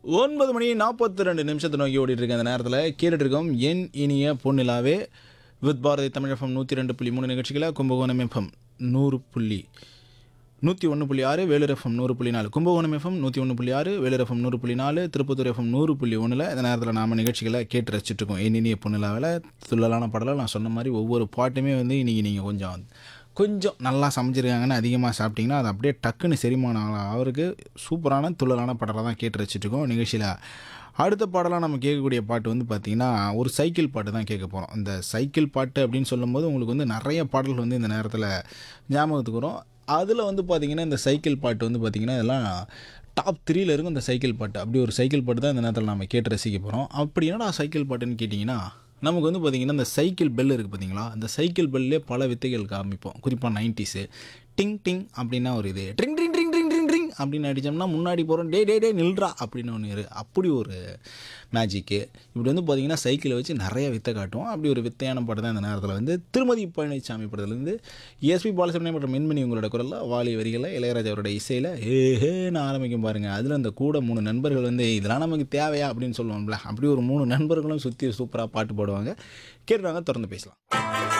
ஒன்பது மணி நாற்பத்தி ரெண்டு நிமிஷத்தை நோக்கி ஓடிட்டு இருக்க அந்த நேரத்தில் கேட்டுட்டு இருக்கோம் என் இனிய பொன்னிலாவே வித் பாரதி தமிழகம் நூற்றி ரெண்டு புள்ளி மூணு நிகழ்ச்சிகளை கும்பகோணம் எஃப்எம் நூறு புள்ளி நூற்றி ஒன்று புள்ளி ஆறு வேலூர் எஃப்எம் நூறு புள்ளி நாலு கும்பகோணம் எஃப்எம் நூற்றி ஒன்று புள்ளி ஆறு வேலூர் எஃப்எம் நூறு புள்ளி நாலு திருப்பத்தூர் எஃப்எம் நூறு புள்ளி ஒன்றில் இந்த நேரத்தில் நாம நிகழ்ச்சிகளை கேட்டு ரசிச்சுட்டு இருக்கோம் என் இனிய பொன்னிலாவில் துள்ளலான படலாம் நான் சொன்ன மாதிரி ஒவ்வொரு பாட்டுமே வந்து இன்றைக்கி நீங்கள் கொஞ்சம் கொஞ்சம் நல்லா சமைச்சிருக்காங்கன்னு அதிகமாக சாப்பிட்டீங்கன்னா அது அப்படியே டக்குன்னு செரிமானம் ஆகலாம் அவருக்கு சூப்பரான துள்ளலான பாடலை தான் கேட்டு ரசிச்சுட்ருக்கோம் நிகழ்ச்சியில் அடுத்த பாடலாம் நம்ம கேட்கக்கூடிய பாட்டு வந்து பார்த்திங்கன்னா ஒரு சைக்கிள் பாட்டு தான் கேட்க போகிறோம் இந்த சைக்கிள் பாட்டு அப்படின்னு சொல்லும்போது உங்களுக்கு வந்து நிறைய பாடல்கள் வந்து இந்த நேரத்தில் ஞாபகத்துக்கு வரும் அதில் வந்து பார்த்திங்கன்னா இந்த சைக்கிள் பாட்டு வந்து பார்த்திங்கன்னா இதெல்லாம் டாப் த்ரீல இருக்கும் இந்த சைக்கிள் பாட்டு அப்படி ஒரு சைக்கிள் பாட்டு தான் இந்த நேரத்தில் நம்ம கேட்டு ரசிக்க போகிறோம் அப்படி என்னடா சைக்கிள் பாட்டுன்னு கேட்டிங்கன்னா நமக்கு வந்து பார்த்திங்கன்னா இந்த சைக்கிள் பெல் இருக்குது பார்த்தீங்களா அந்த சைக்கிள் பெல்லே பல வித்தைகள் காமிப்போம் குறிப்பாக நைன்டிஸு டிங் டிங் அப்படின்னா ஒரு இது ட்ரிங் ட்ரிங் ட்ரிங் ட்ரிங் ட்ரிங் ட்ரிங் அப்படின்னு அடித்தோம்னா முன்னாடி போகிறோம் டே டே டே நில்றா அப்படின்னு ஒன்று இரு அப்படி ஒரு மேஜிக்கு இப்படி வந்து பார்த்திங்கன்னா சைக்கிளை வச்சு நிறைய வித்தை காட்டுவோம் அப்படி ஒரு வித்தையான பாட்டு தான் இந்த நேரத்தில் வந்து திருமதி பழனிசாமி படத்துலேருந்து எஸ்பி பாலசுப்ரமணியம் மற்றும் மின்மினி உங்களோட குரலில் வாலி வரிகளில் இளையராஜா அவரோட இசையில் ஏஹேன்னு ஆரம்பிக்கும் பாருங்கள் அதில் அந்த கூட மூணு நண்பர்கள் வந்து இதெல்லாம் நமக்கு தேவையா அப்படின்னு சொல்லுவோம்ல அப்படி ஒரு மூணு நண்பர்களும் சுற்றி சூப்பராக பாட்டு பாடுவாங்க கேட்டுறாங்க திறந்து பேசலாம்